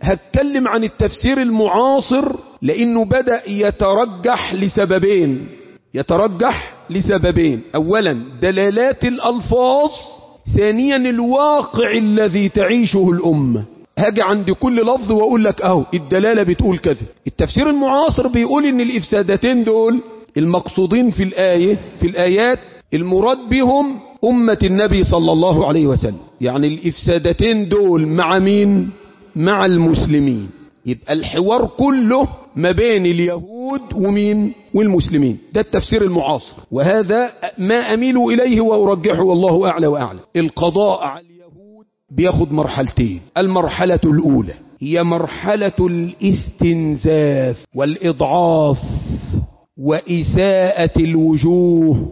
هتكلم عن التفسير المعاصر لانه بدأ يترجح لسببين يترجح لسببين اولا دلالات الالفاظ ثانيا الواقع الذي تعيشه الامة هاجي عند كل لفظ واقول لك اهو الدلالة بتقول كذا التفسير المعاصر بيقول ان الافسادتين دول المقصودين في الآية في الآيات المراد بهم أمة النبي صلى الله عليه وسلم يعني الإفسادتين دول مع مين مع المسلمين يبقى الحوار كله ما بين اليهود ومين والمسلمين ده التفسير المعاصر وهذا ما أميل إليه وأرجحه والله أعلى وأعلى القضاء على اليهود بياخد مرحلتين المرحلة الأولى هي مرحلة الاستنزاف والإضعاف وإساءة الوجوه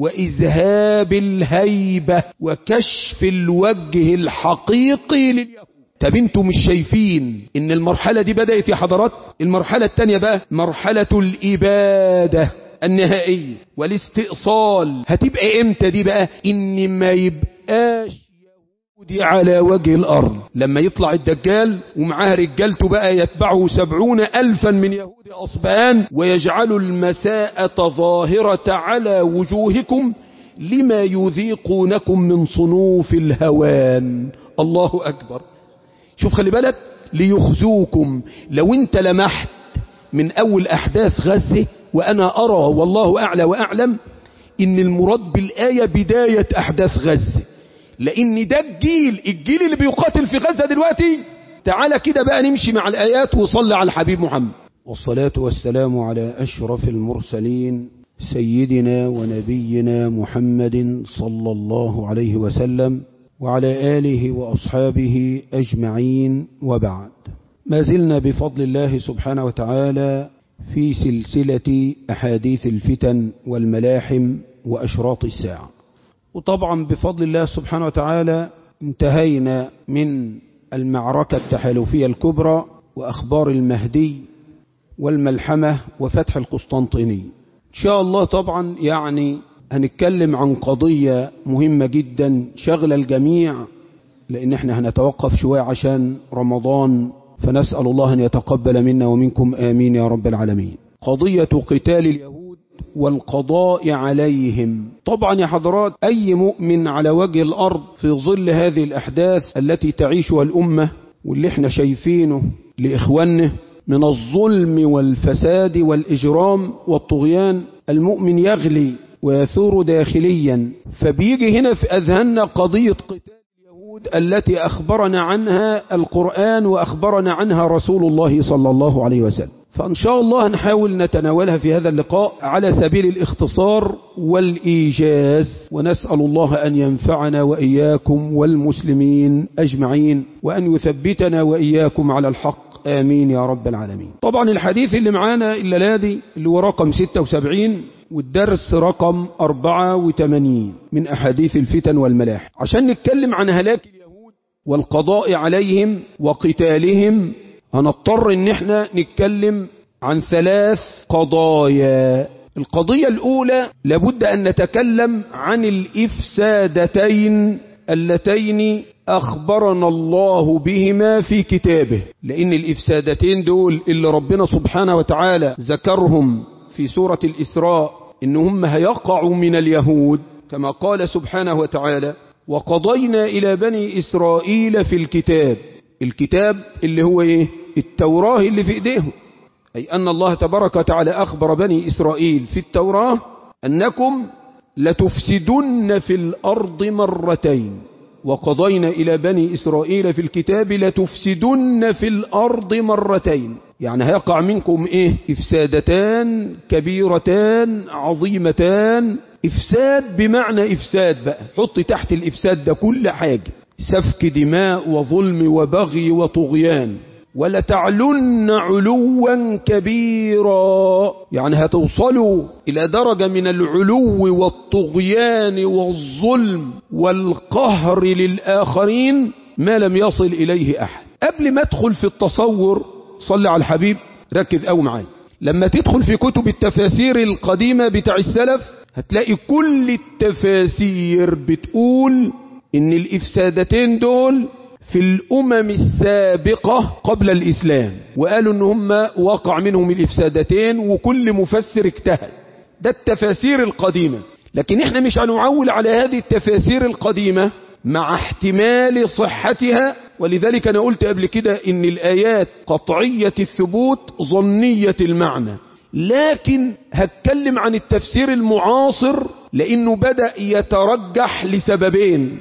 وإذهاب الهيبة وكشف الوجه الحقيقي لليهود طب انتوا مش شايفين ان المرحلة دي بدأت يا حضرات المرحلة التانية بقى مرحلة الإبادة النهائية والاستئصال هتبقى امتى دي بقى ان ما يبقاش يهودي على وجه الأرض لما يطلع الدجال ومعاه رجالته بقى يتبعه سبعون ألفا من يهود أصبان ويجعلوا المساءة ظاهرة على وجوهكم لما يذيقونكم من صنوف الهوان الله أكبر شوف خلي بالك ليخزوكم لو انت لمحت من أول أحداث غزة وأنا أرى والله أعلى وأعلم إن المراد بالآية بداية أحداث غزة لان ده الجيل الجيل اللي بيقاتل في غزة دلوقتي تعالى كده بقى نمشي مع الآيات وصلى على الحبيب محمد والصلاة والسلام على أشرف المرسلين سيدنا ونبينا محمد صلى الله عليه وسلم وعلى آله وأصحابه أجمعين وبعد ما زلنا بفضل الله سبحانه وتعالى في سلسلة أحاديث الفتن والملاحم وأشراط الساعة وطبعا بفضل الله سبحانه وتعالى انتهينا من المعركة التحالفية الكبرى وأخبار المهدي والملحمة وفتح القسطنطينية إن شاء الله طبعا يعني هنتكلم عن قضية مهمة جدا شغل الجميع لأن احنا هنتوقف شوية عشان رمضان فنسأل الله أن يتقبل منا ومنكم آمين يا رب العالمين قضية قتال اليهود والقضاء عليهم طبعا يا حضرات أي مؤمن على وجه الأرض في ظل هذه الأحداث التي تعيشها الأمة واللي احنا شايفينه لإخوانه من الظلم والفساد والإجرام والطغيان المؤمن يغلي ويثور داخليا فبيجي هنا في أذهاننا قضية قتال اليهود التي أخبرنا عنها القرآن وأخبرنا عنها رسول الله صلى الله عليه وسلم فإن شاء الله نحاول نتناولها في هذا اللقاء على سبيل الاختصار والإيجاز ونسأل الله أن ينفعنا وإياكم والمسلمين أجمعين وأن يثبتنا وإياكم على الحق آمين يا رب العالمين طبعا الحديث اللي معانا الليلة دي اللي هو رقم 76 والدرس رقم 84 من أحاديث الفتن والملاح عشان نتكلم عن هلاك اليهود والقضاء عليهم وقتالهم هنضطر ان احنا نتكلم عن ثلاث قضايا القضية الاولى لابد ان نتكلم عن الافسادتين اللتين اخبرنا الله بهما في كتابه لان الافسادتين دول اللي ربنا سبحانه وتعالى ذكرهم في سورة الاسراء ان هم هيقعوا من اليهود كما قال سبحانه وتعالى وقضينا الى بني اسرائيل في الكتاب الكتاب اللي هو ايه التوراة اللي في ايديهم اي ان الله تبارك وتعالى اخبر بني اسرائيل في التوراة انكم لتفسدن في الارض مرتين وقضينا الى بني اسرائيل في الكتاب لتفسدن في الارض مرتين يعني هيقع منكم ايه افسادتان كبيرتان عظيمتان افساد بمعنى افساد بقى حط تحت الافساد ده كل حاجة سفك دماء وظلم وبغي وطغيان ولتعلن علوا كبيرا يعني هتوصلوا إلى درجة من العلو والطغيان والظلم والقهر للآخرين ما لم يصل إليه أحد قبل ما ادخل في التصور صلي على الحبيب ركز أو معايا لما تدخل في كتب التفاسير القديمة بتاع السلف هتلاقي كل التفاسير بتقول ان الافسادتين دول في الأمم السابقة قبل الإسلام وقالوا ان هم وقع منهم الإفسادتين وكل مفسر اجتهد ده التفاسير القديمة لكن احنا مش هنعول على هذه التفاسير القديمة مع احتمال صحتها ولذلك أنا قلت قبل كده إن الآيات قطعية الثبوت ظنية المعنى لكن هتكلم عن التفسير المعاصر لأنه بدأ يترجح لسببين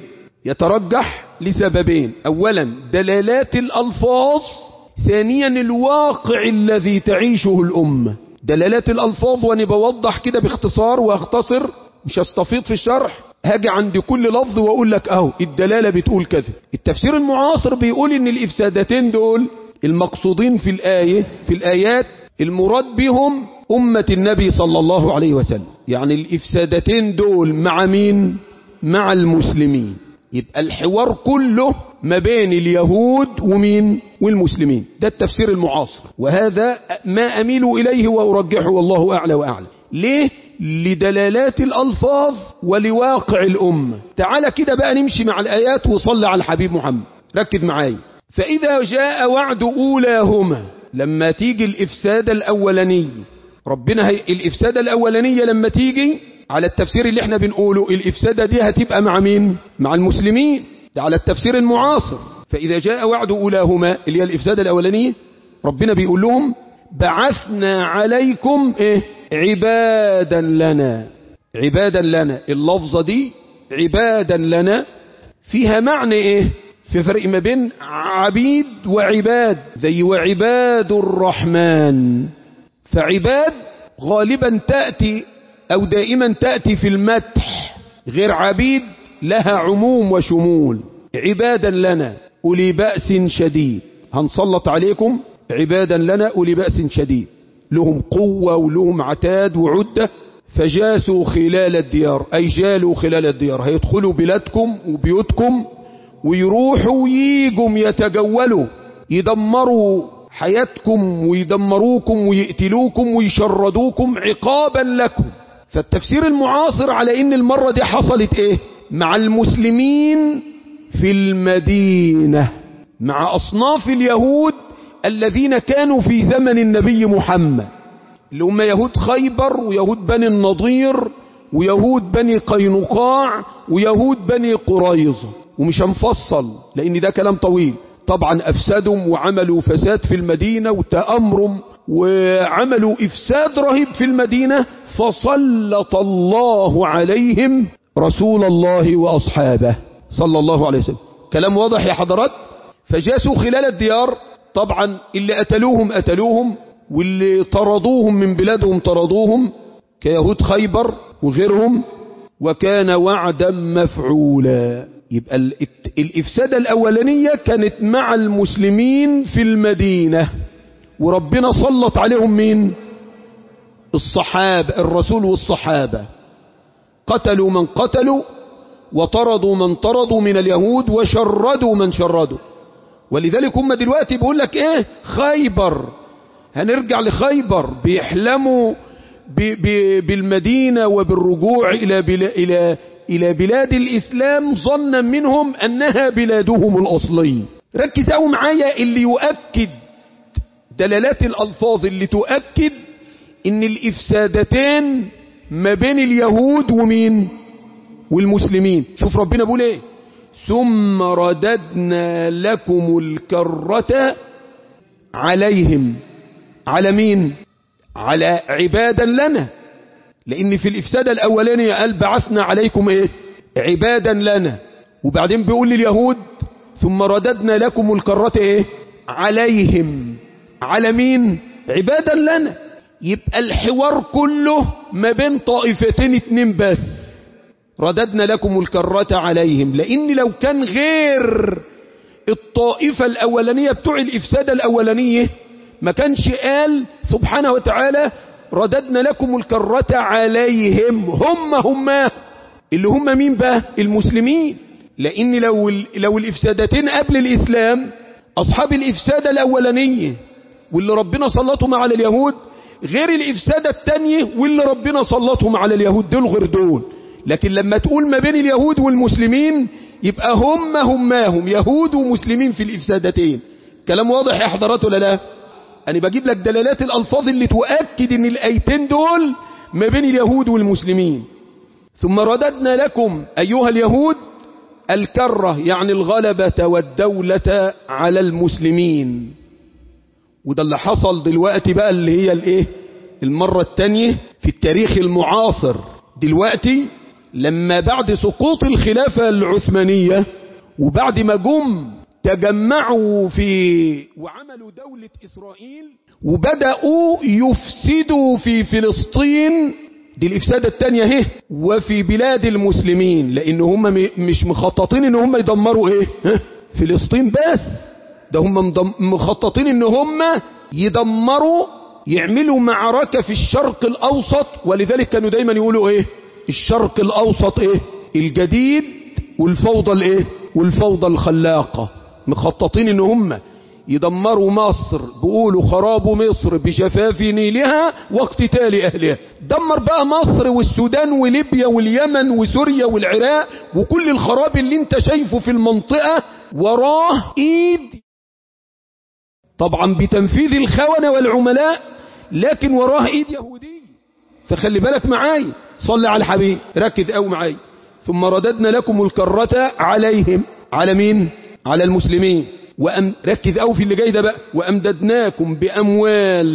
يترجح لسببين أولا دلالات الألفاظ ثانيا الواقع الذي تعيشه الأمة دلالات الألفاظ وأنا بوضح كده باختصار واختصر مش هستفيض في الشرح هاجي عند كل لفظ واقول لك اهو الدلالة بتقول كذا التفسير المعاصر بيقول ان الافسادتين دول المقصودين في الآية في الآيات المراد بهم أمة النبي صلى الله عليه وسلم يعني الافسادتين دول مع مين مع المسلمين يبقى الحوار كله ما بين اليهود ومين والمسلمين ده التفسير المعاصر وهذا ما أميل إليه وأرجحه والله أعلى وأعلى ليه لدلالات الألفاظ ولواقع الأمة تعال كده بقى نمشي مع الآيات وصلي على الحبيب محمد ركز معايا فإذا جاء وعد أولاهما لما تيجي الإفساد الأولاني ربنا هي الإفسادة الأولانية لما تيجي على التفسير اللي احنا بنقوله الإفسادة دي هتبقى مع مين مع المسلمين ده على التفسير المعاصر فإذا جاء وعد أولاهما اللي هي الإفسادة الأولانية ربنا بيقول لهم بعثنا عليكم إيه عبادا لنا عبادا لنا اللفظة دي عبادا لنا فيها معنى ايه في فرق ما بين عبيد وعباد زي وعباد الرحمن فعباد غالبا تأتي او دائما تأتي في المدح غير عبيد لها عموم وشمول عبادا لنا أولي بأس شديد هنسلط عليكم عبادا لنا أولي بأس شديد لهم قوة ولهم عتاد وعدة فجاسوا خلال الديار أي جالوا خلال الديار هيدخلوا بلادكم وبيوتكم ويروحوا وييجوا يتجولوا يدمروا حياتكم ويدمروكم ويقتلوكم ويشردوكم عقابا لكم فالتفسير المعاصر على ان المرة دي حصلت ايه مع المسلمين في المدينة مع اصناف اليهود الذين كانوا في زمن النبي محمد اللي هم يهود خيبر ويهود بني النضير ويهود بني قينقاع ويهود بني قريظة ومش هنفصل لان ده كلام طويل طبعا افسدهم وعملوا فساد في المدينة وتأمرهم وعملوا افساد رهيب في المدينة فسلط الله عليهم رسول الله واصحابه صلى الله عليه وسلم كلام واضح يا حضرات فجاسوا خلال الديار طبعا اللي قتلوهم قتلوهم واللي طردوهم من بلادهم طردوهم كيهود خيبر وغيرهم وكان وعدا مفعولا يبقى الإفسادة الأولانية كانت مع المسلمين في المدينة وربنا سلط عليهم مين الصحابة الرسول والصحابة قتلوا من قتلوا وطردوا من طردوا من اليهود وشردوا من شردوا ولذلك هم دلوقتي بيقول لك ايه خيبر هنرجع لخيبر بيحلموا ب ب بالمدينة وبالرجوع إلى, بلا إلى, إلى بلاد الإسلام ظنا منهم أنها بلادهم الأصلية ركز أو معايا اللي يؤكد دلالات الألفاظ اللي تؤكد ان الإفسادتين ما بين اليهود ومين والمسلمين شوف ربنا بيقول ايه ثم رددنا لكم الكرة عليهم على مين على عبادا لنا لان في الافساد الاولاني قال بعثنا عليكم ايه عبادا لنا وبعدين بيقول لليهود ثم رددنا لكم الكرة ايه عليهم على مين عبادا لنا يبقى الحوار كله ما بين طائفتين اتنين بس رددنا لكم الكرة عليهم لان لو كان غير الطائفة الاولانية بتوع الافساد الاولانية ما كانش قال سبحانه وتعالى رددنا لكم الكرة عليهم هم هم اللي هم مين بقى المسلمين لان لو, لو الافسادتين قبل الاسلام اصحاب الافسادة الاولانية واللي ربنا سلطهم على اليهود غير الافسادة التانية واللي ربنا سلطهم على اليهود دول غير دول لكن لما تقول ما بين اليهود والمسلمين يبقى هم هماهم يهود ومسلمين في الإفسادتين كلام واضح يا حضرات ولا لا أنا بجيب لك دلالات الألفاظ اللي تؤكد ان الآيتين دول ما بين اليهود والمسلمين ثم رددنا لكم أيها اليهود الكرة يعني الغلبة والدولة على المسلمين وده اللي حصل دلوقتي بقى اللي هي الايه المرة التانية في التاريخ المعاصر دلوقتي لما بعد سقوط الخلافة العثمانية وبعد ما جم تجمعوا في وعملوا دولة إسرائيل وبدأوا يفسدوا في فلسطين دي الإفسادة التانية اهي وفي بلاد المسلمين لأن هم مش مخططين ان هم يدمروا ايه فلسطين بس ده هم مخططين ان هم يدمروا يعملوا معركة في الشرق الأوسط ولذلك كانوا دايما يقولوا ايه الشرق الأوسط ايه الجديد والفوضى الايه والفوضى الخلاقة مخططين ان هم يدمروا مصر بيقولوا خراب مصر بجفاف نيلها واقتتال اهلها دمر بقى مصر والسودان وليبيا واليمن وسوريا والعراق وكل الخراب اللي انت شايفه في المنطقة وراه ايد طبعا بتنفيذ الخونة والعملاء لكن وراه ايد يهودية فخلي بالك معاي صلي على الحبيب ركز قوي معاي ثم رددنا لكم الكرة عليهم على مين على المسلمين وأم ركز قوي في اللي جاي ده بقى وأمددناكم بأموال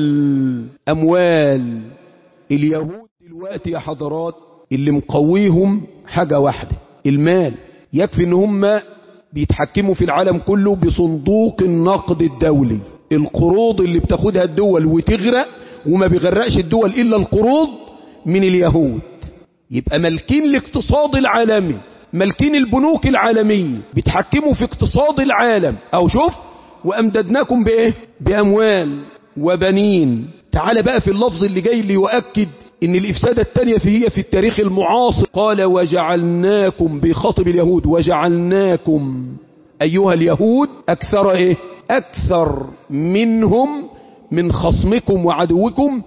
أموال اليهود دلوقتي يا حضرات اللي مقويهم حاجة واحدة المال يكفي ان هم بيتحكموا في العالم كله بصندوق النقد الدولي القروض اللي بتاخدها الدول وتغرق وما بيغرقش الدول إلا القروض من اليهود يبقى مالكين الاقتصاد العالمي مالكين البنوك العالمية بيتحكموا في اقتصاد العالم او شوف وامددناكم بايه باموال وبنين تعال بقى في اللفظ اللي جاي اللي يؤكد ان الافسادة التانية في هي في التاريخ المعاصر قال وجعلناكم بخاطب اليهود وجعلناكم ايها اليهود اكثر ايه اكثر منهم من خصمكم وعدوكم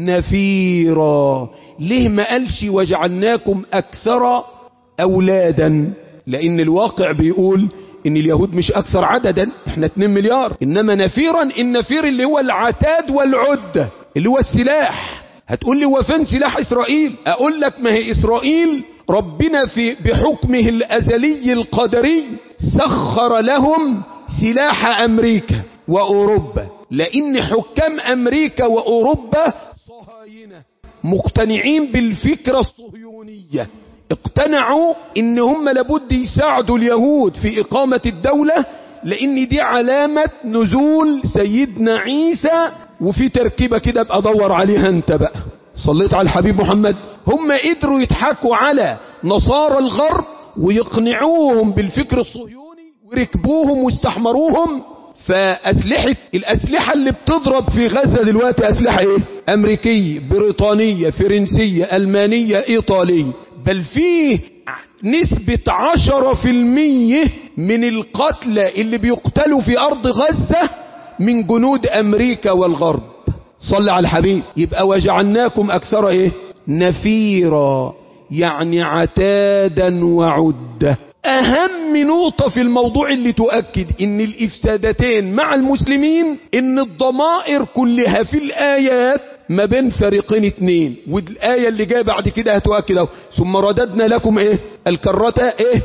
نفيرا ليه ما قالش وجعلناكم اكثر اولادا لان الواقع بيقول ان اليهود مش اكثر عددا احنا 2 مليار انما نفيرا النفير اللي هو العتاد والعدة اللي هو السلاح هتقول لي هو فين سلاح اسرائيل اقول لك ما هي اسرائيل ربنا في بحكمه الازلي القدري سخر لهم سلاح امريكا واوروبا لان حكام امريكا واوروبا صهاينة مقتنعين بالفكرة الصهيونية اقتنعوا ان هم لابد يساعدوا اليهود في اقامة الدولة لان دي علامة نزول سيدنا عيسى وفي تركيبة كده ابقى دور عليها انت بقى صليت على الحبيب محمد هم قدروا يضحكوا على نصارى الغرب ويقنعوهم بالفكر الصهيوني وركبوهم واستحمروهم فأسلحة الأسلحة اللي بتضرب في غزة دلوقتي أسلحة إيه؟ أمريكية بريطانية فرنسية ألمانية إيطالية بل فيه نسبة عشرة في المية من القتلى اللي بيقتلوا في أرض غزة من جنود أمريكا والغرب صلى على الحبيب يبقى وجعلناكم أكثر إيه نفيرا يعني عتادا وعدة أهم نقطة في الموضوع اللي تؤكد إن الإفسادتين مع المسلمين إن الضمائر كلها في الآيات ما بين فريقين اتنين والآية اللي جاية بعد كده هتؤكد اهو ثم رددنا لكم ايه الكرة ايه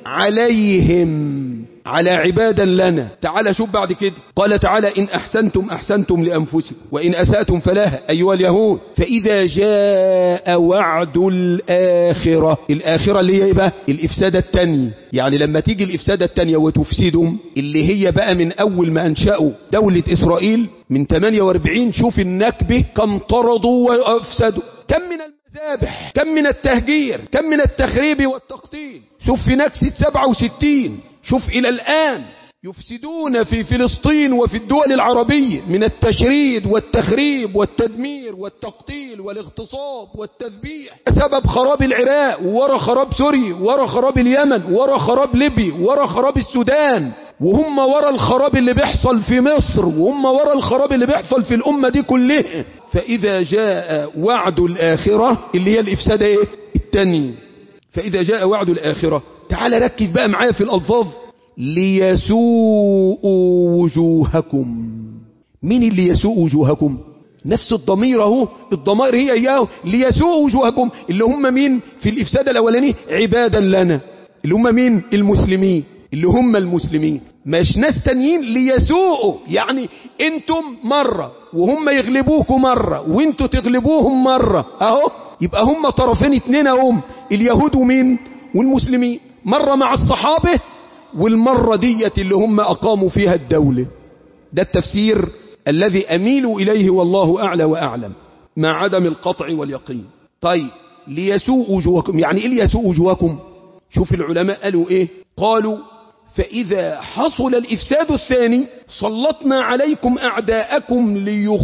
عليهم على عبادا لنا تعالى شوف بعد كده قال تعالى إن أحسنتم أحسنتم لأنفسكم وإن أسأتم فلاها أيها اليهود فإذا جاء وعد الآخرة الآخرة اللي هي بقى الإفسادة التانية يعني لما تيجي الإفسادة التانية وتفسدهم اللي هي بقى من أول ما أنشأوا دولة إسرائيل من 48 شوف النكبة كم طردوا وأفسدوا كم من المذابح كم من التهجير كم من التخريب والتقتيل شوف في نكسة 67 شوف إلى الآن يفسدون في فلسطين وفي الدول العربية من التشريد والتخريب والتدمير والتقتيل والاغتصاب والتذبيح سبب خراب العراق ورا خراب سوريا ورا خراب اليمن ورا خراب ليبيا ورا خراب السودان وهم ورا الخراب اللي بيحصل في مصر وهم ورا الخراب اللي بيحصل في الأمة دي كلها فإذا جاء وعد الآخرة اللي هي الإفساد إيه؟ التاني فإذا جاء وعد الآخرة تعال ركز بقى معايا في الألفاظ ليسوءوا وجوهكم مين اللي يسوء وجوهكم نفس الضمير اهو الضمائر هي اياه ليسوء وجوهكم اللي هم مين في الافساد الاولاني عبادا لنا اللي هم مين المسلمين اللي هم المسلمين مش ناس تانيين ليسوءوا يعني انتم مرة وهم يغلبوكم مرة وانتوا تغلبوهم مرة اهو يبقى هم طرفين اتنين اهم اليهود ومين والمسلمين مرة مع الصحابة والمرة ديت اللي هم اقاموا فيها الدولة ده التفسير الذي اميل اليه والله اعلى واعلم مع عدم القطع واليقين طيب ليسوء وجوهكم يعني ايه ليسوء وجوهكم شوف العلماء قالوا ايه قالوا فإذا حصل الإفساد الثاني سلطنا عليكم أعداءكم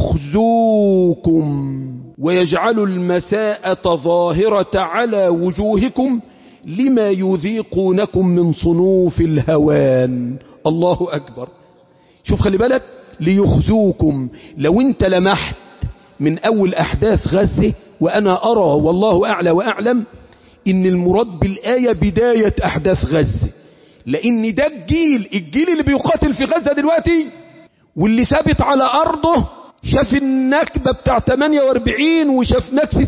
ليخزوكم ويجعلوا المساءة ظاهرة على وجوهكم لما يذيقونكم من صنوف الهوان الله أكبر شوف خلي بالك ليخزوكم لو انت لمحت من أول أحداث غزة وأنا أرى والله أعلى وأعلم إن المراد بالآية بداية أحداث غزة لان ده الجيل الجيل اللي بيقاتل في غزة دلوقتي واللي ثابت على ارضه شاف النكبة بتاع 48 وشاف نكسة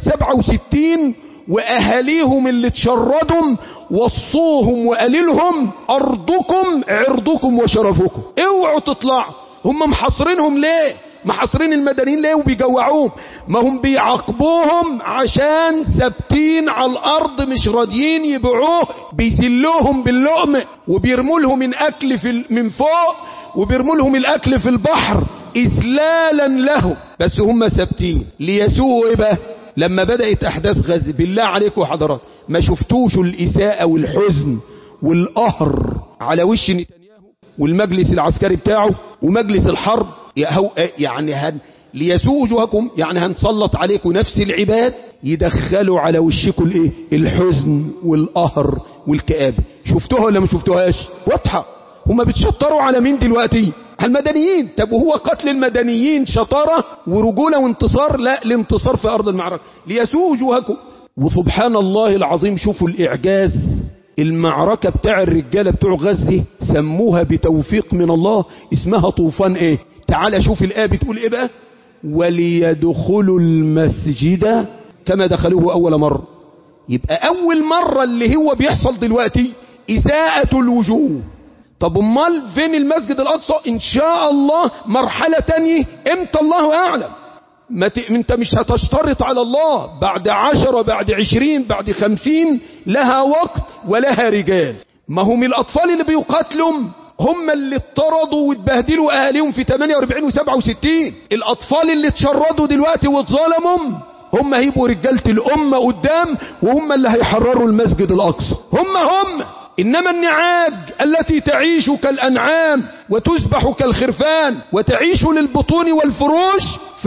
67 واهاليهم اللي تشردهم وصوهم وقاللهم ارضكم عرضكم وشرفكم اوعوا تطلعوا هم محصرينهم ليه محصرين المدنيين ليه وبيجوعوهم ما هم بيعاقبوهم عشان ثابتين على الارض مش راضيين يبيعوه بيسلوهم باللقمه وبيرموا لهم من اكل في من فوق وبيرموا لهم الاكل في البحر اذلالا له بس هم ثابتين ليسوءوا ايه بقى لما بدات احداث غزه بالله عليكم حضرات ما شفتوش الاساءه والحزن والقهر على وش نتنياهو والمجلس العسكري بتاعه ومجلس الحرب يعني هن ليسوء وجوهكم يعني هنسلط عليكم نفس العباد يدخلوا على وشكم الايه الحزن والقهر والكآبة شفتوها ولا ما شفتوهاش واضحة هما بتشطروا على مين دلوقتي على المدنيين طب وهو قتل المدنيين شطارة ورجولة وانتصار لا الانتصار في أرض المعركة ليسوء وجوهكم وسبحان الله العظيم شوفوا الإعجاز المعركة بتاع الرجالة بتوع غزة سموها بتوفيق من الله اسمها طوفان ايه تعال شوف الآية بتقول ايه بقى وليدخلوا المسجد كما دخلوه أول مرة يبقى أول مرة اللي هو بيحصل دلوقتي إساءة الوجوه طب امال فين المسجد الأقصى إن شاء الله مرحلة تانية امتى الله أعلم ما ت... انت مش هتشترط على الله بعد عشرة بعد عشرين بعد خمسين لها وقت ولها رجال ما هم الأطفال اللي بيقاتلهم هم اللي اطردوا واتبهدلوا أهاليهم في 48 و 67 الأطفال اللي اتشردوا دلوقتي واتظلموا هم هيبقوا رجالة الأمة قدام وهم اللي هيحرروا المسجد الأقصى هم هم إنما النعاج التي تعيش كالأنعام وتذبح كالخرفان وتعيش للبطون والفروش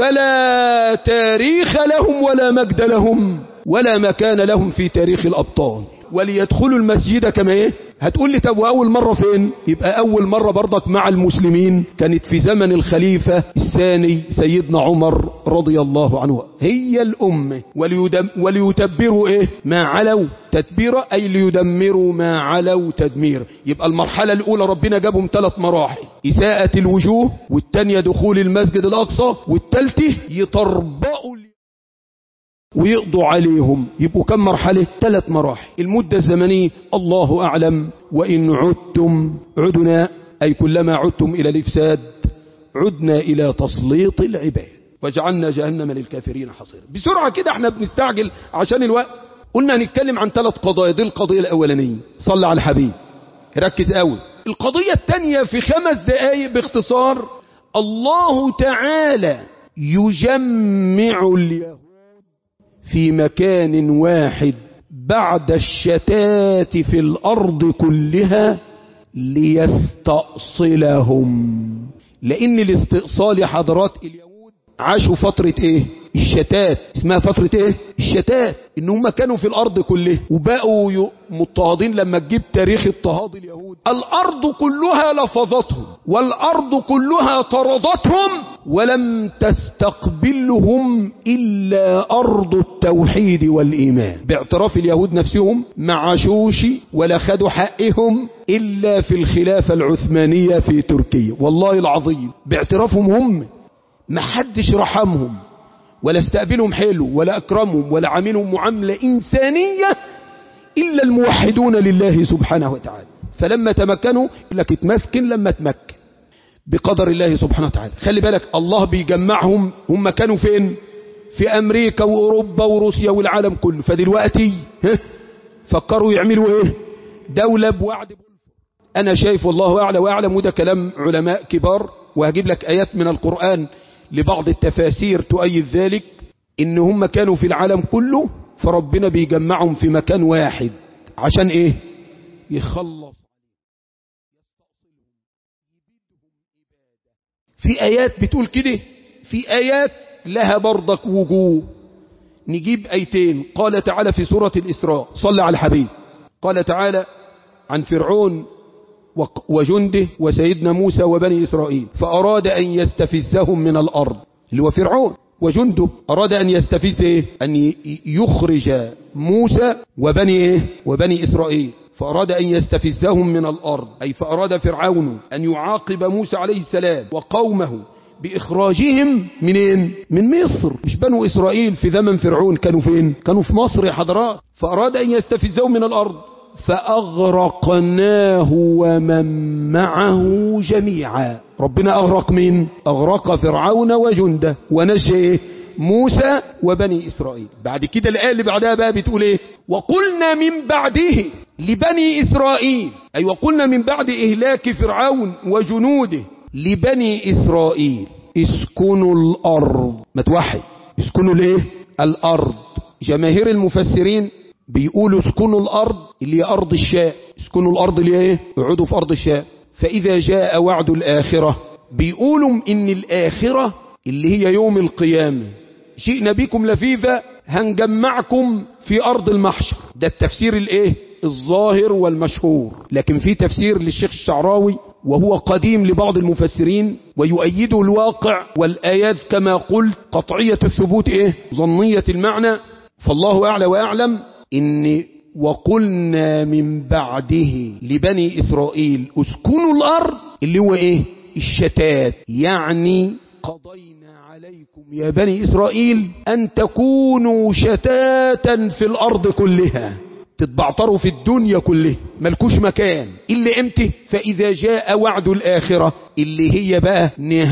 فلا تاريخ لهم ولا مجد لهم ولا مكان لهم في تاريخ الأبطال وليدخلوا المسجد كما ايه هتقول لي طب واول مره فين يبقى اول مره برضك مع المسلمين كانت في زمن الخليفه الثاني سيدنا عمر رضي الله عنه هي الامه وليدم وليتبروا ايه ما علوا تتبيرا اي ليدمروا ما علوا تدمير يبقى المرحله الاولى ربنا جابهم ثلاث مراحل اساءه الوجوه والثانيه دخول المسجد الاقصى والثالثه يطربقوا ويقضوا عليهم يبقوا كم مرحلة ثلاث مراحل المدة الزمنية الله أعلم وإن عدتم عدنا أي كلما عدتم إلى الإفساد عدنا إلى تسليط العباد وجعلنا جهنم للكافرين حصيرا بسرعة كده احنا بنستعجل عشان الوقت قلنا هنتكلم عن ثلاث قضايا دي القضية الأولانية صلى على الحبيب ركز قوي القضية الثانية في خمس دقائق باختصار الله تعالى يجمع اليهود في مكان واحد بعد الشتات في الأرض كلها ليستأصلهم لأن الاستئصال يا حضرات اليهود عاشوا فترة ايه الشتات اسمها فترة ايه الشتات ان هم كانوا في الارض كلها وبقوا مضطهدين لما تجيب تاريخ اضطهاد اليهود الارض كلها لفظتهم والارض كلها طردتهم ولم تستقبلهم الا ارض التوحيد والايمان باعتراف اليهود نفسهم ما عاشوش ولا خدوا حقهم الا في الخلافة العثمانية في تركيا والله العظيم باعترافهم هم ما حدش رحمهم ولا استقبلهم حلو ولا أكرمهم ولا عاملهم معاملة إنسانية إلا الموحدون لله سبحانه وتعالى فلما تمكنوا لك اتمسكن لما تمكن بقدر الله سبحانه وتعالى خلي بالك الله بيجمعهم هم كانوا فين في أمريكا وأوروبا وروسيا والعالم كله فدلوقتي فكروا يعملوا ايه دولة بوعد أنا شايف والله أعلى وأعلم وده كلام علماء كبار وهجيب لك آيات من القرآن لبعض التفاسير تؤيد ذلك ان هم كانوا في العالم كله فربنا بيجمعهم في مكان واحد عشان ايه يخلص في ايات بتقول كده في ايات لها برضك وجوه نجيب ايتين قال تعالى في سورة الاسراء صلى على الحبيب قال تعالى عن فرعون وجنده وسيدنا موسى وبني إسرائيل فأراد أن يستفزهم من الأرض اللي هو فرعون وجنده أراد أن يستفز إيه؟ أن يخرج موسى وبني إيه؟ وبني إسرائيل فأراد أن يستفزهم من الأرض أي فأراد فرعون أن يعاقب موسى عليه السلام وقومه بإخراجهم منين؟ من مصر مش بنو إسرائيل في زمن فرعون كانوا فين؟ كانوا في مصر يا حضرات فأراد أن يستفزهم من الأرض فأغرقناه ومن معه جميعا ربنا أغرق مين أغرق فرعون وجنده ونجى موسى وبني إسرائيل بعد كده الآية اللي بعدها بقى بتقول إيه وقلنا من بعده لبني إسرائيل أي وقلنا من بعد إهلاك فرعون وجنوده لبني إسرائيل اسكنوا الأرض ما توحد اسكنوا الإيه الأرض جماهير المفسرين بيقولوا اسكنوا الأرض اللي هي أرض الشاء اسكنوا الأرض اللي هي ايه اقعدوا في أرض الشاء فإذا جاء وعد الآخرة بيقولوا إن الآخرة اللي هي يوم القيامة جئنا بكم لفيفا هنجمعكم في أرض المحشر ده التفسير الايه الظاهر والمشهور لكن في تفسير للشيخ الشعراوي وهو قديم لبعض المفسرين ويؤيده الواقع والآيات كما قلت قطعية الثبوت ايه ظنية المعنى فالله أعلى وأعلم إن وقلنا من بعده لبني إسرائيل اسكنوا الأرض اللي هو إيه الشتات يعني قضينا عليكم يا بني إسرائيل أن تكونوا شتاتا في الأرض كلها تتبعتروا في الدنيا كلها ملكوش مكان إلا امتى فإذا جاء وعد الآخرة اللي هي بقى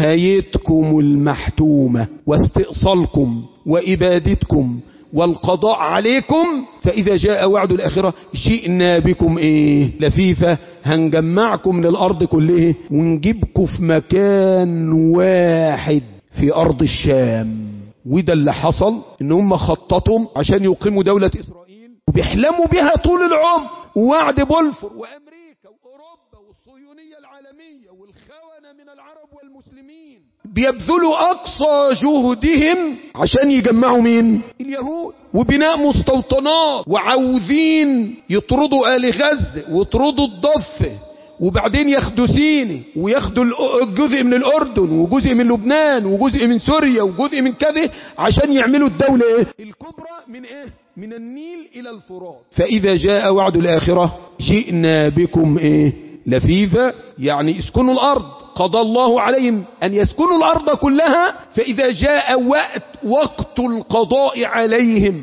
نهايتكم المحتومة واستئصالكم وإبادتكم والقضاء عليكم فإذا جاء وعد الآخرة جئنا بكم إيه لفيفة هنجمعكم للأرض كلها ونجيبكم في مكان واحد في أرض الشام وده اللي حصل ان هم خططوا عشان يقيموا دولة إسرائيل وبيحلموا بها طول العمر ووعد بولفور وأمريكا وأوروبا والصهيونية العالمية والخونة من العرب والمسلمين بيبذلوا أقصى جهدهم عشان يجمعوا مين اليهود وبناء مستوطنات وعاوزين يطردوا آل غزة ويطردوا الضفة وبعدين ياخدوا سيني وياخدوا جزء من الأردن وجزء من لبنان وجزء من سوريا وجزء من كذا عشان يعملوا الدولة إيه؟ الكبرى من إيه؟ من النيل إلى الفرات فإذا جاء وعد الآخرة جئنا بكم إيه؟ لفيفا يعني اسكنوا الأرض قضى الله عليهم أن يسكنوا الأرض كلها فإذا جاء وقت وقت القضاء عليهم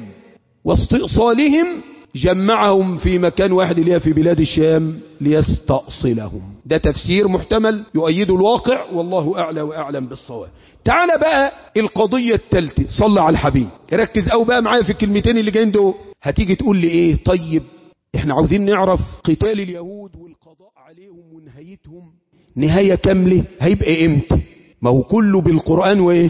واستئصالهم جمعهم في مكان واحد اللي هي في بلاد الشام ليستأصلهم ده تفسير محتمل يؤيد الواقع والله أعلى وأعلم بالصواب تعال بقى القضية الثالثة صلى على الحبيب ركز أو بقى معايا في الكلمتين اللي جايين دول هتيجي تقول لي ايه طيب احنا عاوزين نعرف قتال اليهود والقضاء عليهم ونهايتهم نهاية كاملة هيبقى امتى ما هو كله بالقرآن وايه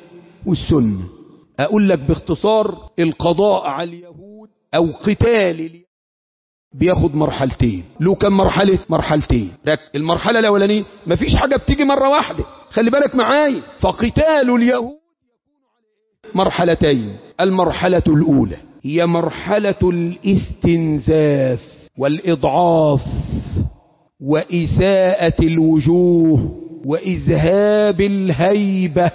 والسنة اقول لك باختصار القضاء على اليهود او قتال اليهود بياخد مرحلتين له كم مرحلة مرحلتين رك المرحلة الاولانية مفيش حاجة بتيجي مرة واحدة خلي بالك معايا فقتال اليهود مرحلتين المرحلة الأولى هي مرحلة الاستنزاف والإضعاف وإساءة الوجوه وإذهاب الهيبة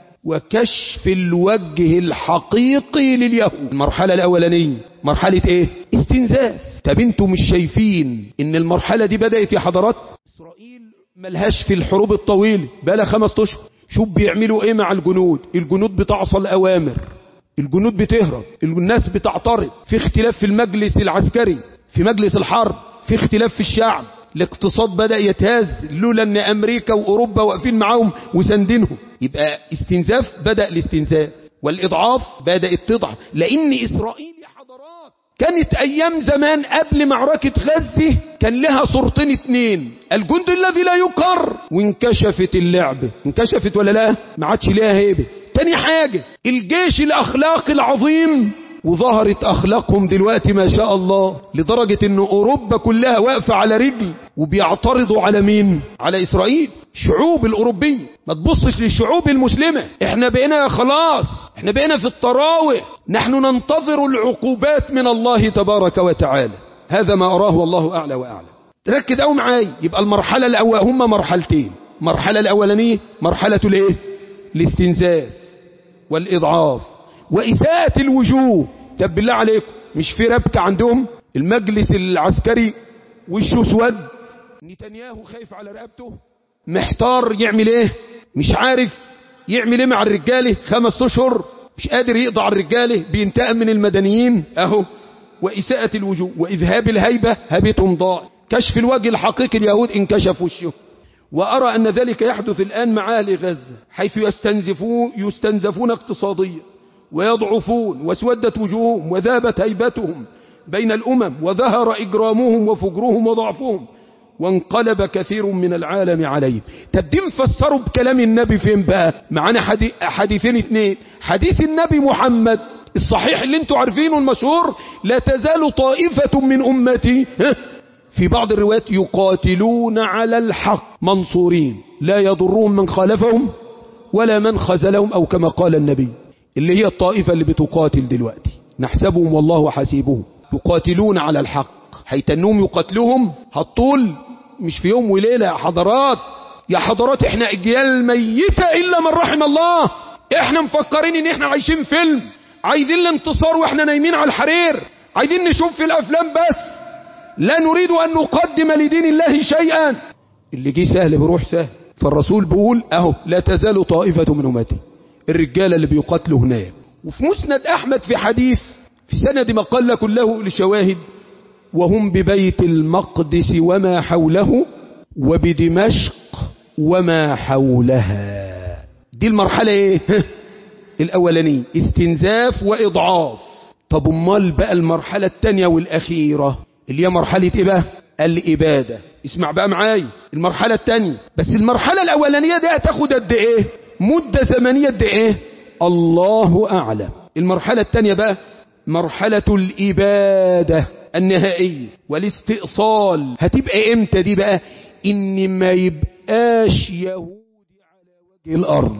وكشف الوجه الحقيقي لليهود المرحلة الأولانية مرحلة إيه؟ استنزاف طب انتوا مش شايفين ان المرحلة دي بدأت يا حضرات إسرائيل ملهاش في الحروب الطويلة بقى خمس أشهر شوف بيعملوا ايه مع الجنود الجنود بتعصى الأوامر الجنود بتهرب الناس بتعترض في اختلاف في المجلس العسكري في مجلس الحرب في اختلاف في الشعب الاقتصاد بدأ يتهز لولا ان امريكا واوروبا واقفين معاهم وساندينهم يبقى استنزاف بدأ الاستنزاف والاضعاف بدأت تضعف لان اسرائيل يا حضرات كانت ايام زمان قبل معركة غزة كان لها صورتين اتنين الجند الذي لا يقر وانكشفت اللعبة انكشفت ولا لا ما عادش ليها هيبة تاني حاجة الجيش الاخلاقي العظيم وظهرت اخلاقهم دلوقتي ما شاء الله لدرجة ان اوروبا كلها واقفة على رجل وبيعترضوا على مين على اسرائيل شعوب الاوروبية ما تبصش للشعوب المسلمة احنا بقينا خلاص احنا بقينا في الطراوة نحن ننتظر العقوبات من الله تبارك وتعالى هذا ما اراه والله اعلى واعلى تركز قوي معايا يبقى المرحلة الاول هم مرحلتين المرحلة الاولانية مرحلة الايه الاستنزاف والاضعاف وإساءة الوجوه طب بالله عليكم مش في ربكة عندهم المجلس العسكري وشه اسود نتنياهو خايف على رقبته محتار يعمل ايه مش عارف يعمل ايه مع الرجاله خمس اشهر مش قادر يقضي على الرجاله بينتقم من المدنيين اهو وإساءة الوجوه وإذهاب الهيبة هبتهم ضاع كشف الوجه الحقيقي اليهود انكشف وشه وأرى أن ذلك يحدث الآن مع أهل غزة حيث يستنزفون, يستنزفون اقتصاديا ويضعفون واسودت وجوههم وذابت هيبتهم بين الأمم وظهر إجرامهم وفجرهم وضعفهم وانقلب كثير من العالم عليهم طب دي مفسروا بكلام النبي فين بقى معانا حديث حديثين اتنين حديث النبي محمد الصحيح اللي انتوا عارفينه المشهور لا تزال طائفة من أمتي في بعض الروايات يقاتلون على الحق منصورين لا يضرهم من خالفهم ولا من خزلهم أو كما قال النبي اللي هي الطائفة اللي بتقاتل دلوقتي نحسبهم والله حسيبهم يقاتلون على الحق هيتنوم يقاتلوهم هالطول مش في يوم وليلة يا حضرات يا حضرات احنا اجيال ميتة الا من رحم الله احنا مفكرين ان احنا عايشين فيلم عايزين الانتصار واحنا نايمين على الحرير عايزين نشوف في الافلام بس لا نريد ان نقدم لدين الله شيئا اللي جه سهل بروح سهل فالرسول بيقول اهو لا تزال طائفة من امتي الرجال اللي بيقاتلوا هناك وفي مسند احمد في حديث في سند ما قال كله لشواهد وهم ببيت المقدس وما حوله وبدمشق وما حولها دي المرحلة ايه الاولانية استنزاف واضعاف طب امال بقى المرحلة التانية والاخيرة اللي هي مرحلة ايه بقى الابادة اسمع بقى معاي المرحلة التانية بس المرحلة الاولانية دي هتاخد قد ايه مدة زمنية قد ايه الله اعلم المرحلة التانية بقى مرحلة الابادة النهائية والاستئصال هتبقى امتى دي بقى ان ما يبقاش يهودي على وجه الارض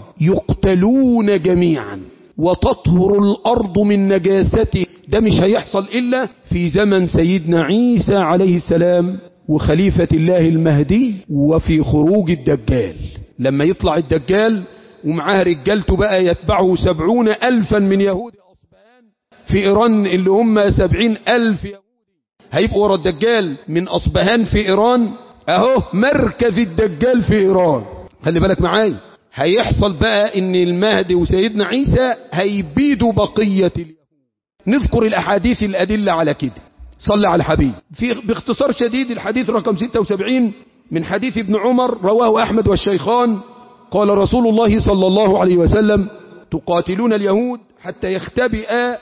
يقتلون جميعا وتطهر الارض من نجاسته ده مش هيحصل الا في زمن سيدنا عيسى عليه السلام وخليفة الله المهدي وفي خروج الدجال لما يطلع الدجال ومعاه رجالته بقى يتبعه سبعون ألفا من يهود أصبهان في إيران اللي هم سبعين ألف يهودي هيبقوا ورا الدجال من أصبهان في إيران أهو مركز الدجال في إيران خلي بالك معاي هيحصل بقى ان المهدي وسيدنا عيسى هيبيدوا بقية اليهود نذكر الأحاديث الأدلة على كده صلى على الحبيب في باختصار شديد الحديث رقم 76 من حديث ابن عمر رواه أحمد والشيخان قال رسول الله صلى الله عليه وسلم تقاتلون اليهود حتى يختبئ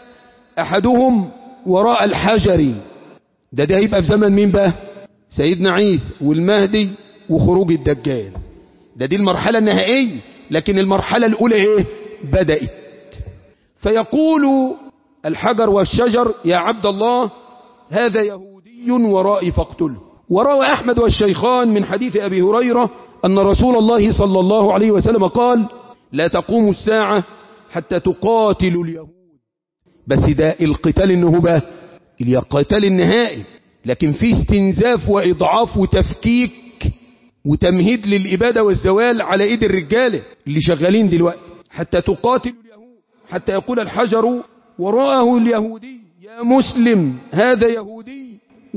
أحدهم وراء الحجر ده ده هيبقى في زمن مين بقى سيدنا عيسى والمهدي وخروج الدجال ده دي المرحلة النهائية لكن المرحلة الأولى ايه بدأت فيقول الحجر والشجر يا عبد الله هذا يهودي ورائي فاقتله وروى أحمد والشيخان من حديث أبي هريرة أن رسول الله صلى الله عليه وسلم قال لا تقوم الساعة حتى تقاتلوا اليهود بس ده القتال انه هو بقى القتال النهائي لكن في استنزاف واضعاف وتفكيك وتمهيد للإبادة والزوال على ايد الرجالة اللي شغالين دلوقتي حتى تقاتلوا اليهود حتى يقول الحجر وراءه اليهودي يا مسلم هذا يهودي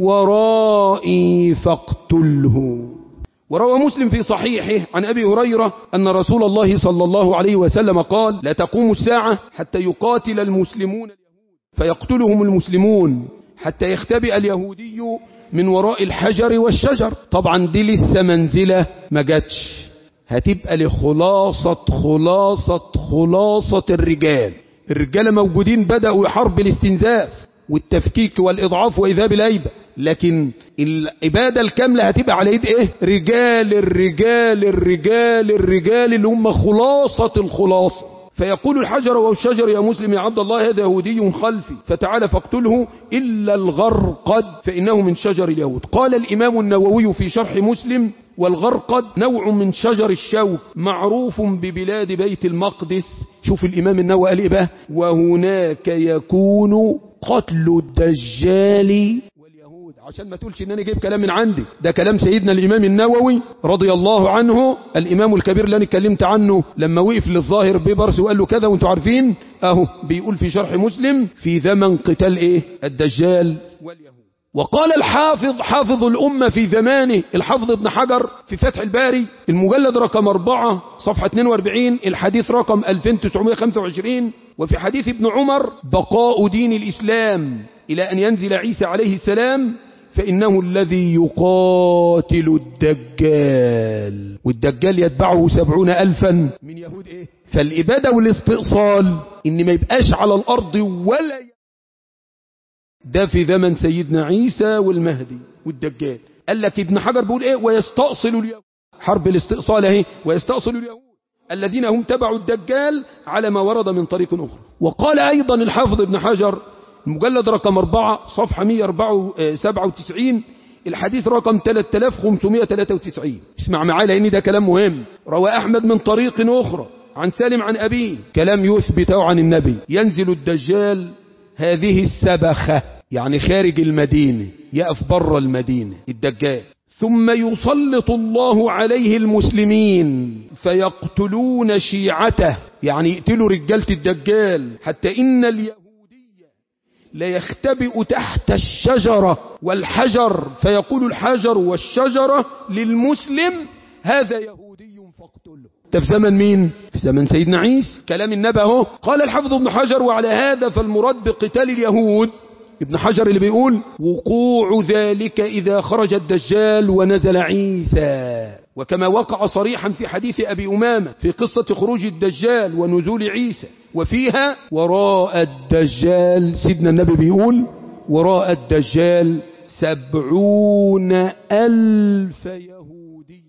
ورائي فاقتله وروى مسلم في صحيحه عن أبي هريرة أن رسول الله صلى الله عليه وسلم قال لا تقوم الساعة حتى يقاتل المسلمون فيقتلهم المسلمون حتى يختبئ اليهودي من وراء الحجر والشجر طبعا دي لسه منزلة ما جاتش هتبقى لخلاصة خلاصة خلاصة الرجال الرجال موجودين بدأوا حرب الاستنزاف والتفكيك والإضعاف وإذاب الأيبة لكن العبادة الكاملة هتبقى على ايد ايه رجال الرجال الرجال الرجال اللي هم خلاصة الخلاصة فيقول الحجر والشجر يا مسلم يا عبد الله هذا يهودي خلفي فتعال فاقتله إلا الغرقد فإنه من شجر اليهود قال الإمام النووي في شرح مسلم والغرقد نوع من شجر الشوك معروف ببلاد بيت المقدس شوف الإمام النووي قال إيه بقى وهناك يكون قتل الدجال واليهود عشان ما تقولش ان انا جايب كلام من عندي ده كلام سيدنا الامام النووي رضي الله عنه الامام الكبير اللي انا اتكلمت عنه لما وقف للظاهر بيبرس وقال له كذا وانتوا عارفين اهو بيقول في شرح مسلم في زمن قتال ايه الدجال واليهود وقال الحافظ حافظ الأمة في زمانه الحافظ ابن حجر في فتح الباري المجلد رقم 4 صفحة 42 الحديث رقم 2925 وفي حديث ابن عمر بقاء دين الإسلام إلى أن ينزل عيسى عليه السلام فإنه الذي يقاتل الدجال والدجال يتبعه سبعون ألفا من يهود إيه فالإبادة والاستئصال إن ما يبقاش على الأرض ولا ده في زمن سيدنا عيسى والمهدي والدجال قال لك ابن حجر بيقول ايه ويستأصل اليهود حرب الاستئصال اهي ويستأصل اليهود الذين هم تبعوا الدجال على ما ورد من طريق أخرى وقال أيضا الحافظ ابن حجر المجلد رقم 4 صفحة 197 الحديث رقم 3593 اسمع معايا لأن ده كلام مهم روى أحمد من طريق أخرى عن سالم عن أبيه كلام يثبته عن النبي ينزل الدجال هذه السبخة يعني خارج المدينة يقف بره المدينة الدجال ثم يسلط الله عليه المسلمين فيقتلون شيعته يعني يقتلوا رجالة الدجال حتى إن اليهودية لا يختبئ تحت الشجرة والحجر فيقول الحجر والشجرة للمسلم هذا يهودي فاقتله ده في زمن مين في زمن سيدنا عيسى كلام النبي اهو قال الحافظ ابن حجر وعلى هذا فالمراد بقتال اليهود ابن حجر اللي بيقول وقوع ذلك إذا خرج الدجال ونزل عيسى وكما وقع صريحا في حديث أبي أمامة في قصة خروج الدجال ونزول عيسى وفيها وراء الدجال سيدنا النبي بيقول وراء الدجال سبعون ألف يهودي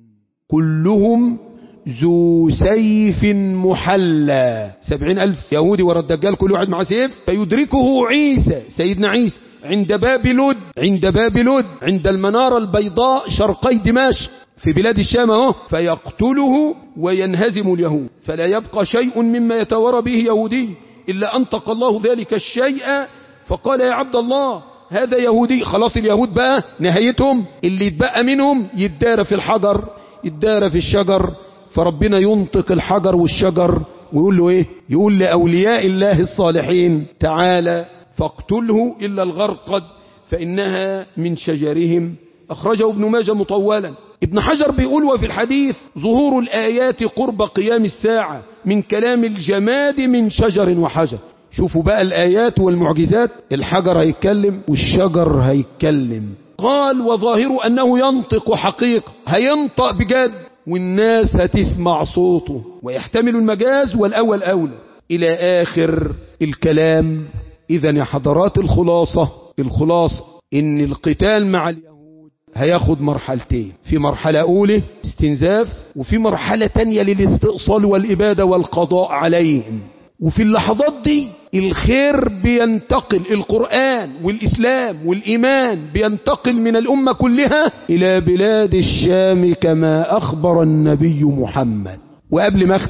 كلهم ذو سيف محلى سبعين ألف يهودي ورا الدجال كل واحد مع سيف فيدركه عيسى سيدنا عيسى عند باب لد عند باب لد عند المنارة البيضاء شرقي دمشق في بلاد الشام اهو فيقتله وينهزم اليهود فلا يبقى شيء مما يتورى به يهودي إلا أنطق الله ذلك الشيء فقال يا عبد الله هذا يهودي خلاص اليهود بقى نهايتهم اللي يتبقى منهم يدار في الحجر يدار في الشجر فربنا ينطق الحجر والشجر ويقول له ايه يقول لأولياء الله الصالحين تعالى فاقتله إلا الغرقد فإنها من شجرهم أخرجه ابن ماجه مطولا ابن حجر بيقول وفي الحديث ظهور الآيات قرب قيام الساعة من كلام الجماد من شجر وحجر شوفوا بقى الآيات والمعجزات الحجر هيتكلم والشجر هيتكلم قال وظاهر أنه ينطق حقيقة هينطق بجد والناس هتسمع صوته ويحتمل المجاز والأول أولى إلى آخر الكلام إذا يا حضرات الخلاصة الخلاصة إن القتال مع اليهود هياخد مرحلتين في مرحلة أولى استنزاف وفي مرحلة تانية للاستئصال والإبادة والقضاء عليهم وفي اللحظات دي الخير بينتقل القرآن والإسلام والإيمان بينتقل من الأمة كلها إلى بلاد الشام كما أخبر النبي محمد وقبل ما أختم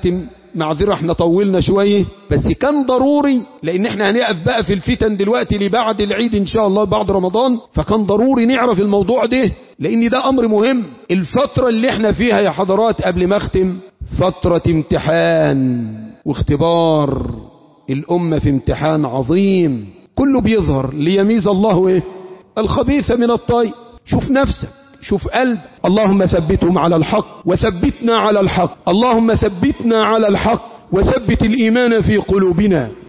معذرة احنا طولنا شوية بس كان ضروري لان احنا هنقف بقى في الفتن دلوقتي لبعد العيد ان شاء الله بعد رمضان فكان ضروري نعرف الموضوع ده لان ده امر مهم الفترة اللي احنا فيها يا حضرات قبل ما اختم فترة امتحان واختبار الامة في امتحان عظيم كله بيظهر ليميز الله ايه الخبيث من الطيب شوف نفسك شوف قلب اللهم ثبتهم على الحق وثبتنا على الحق اللهم ثبتنا على الحق وثبت الإيمان في قلوبنا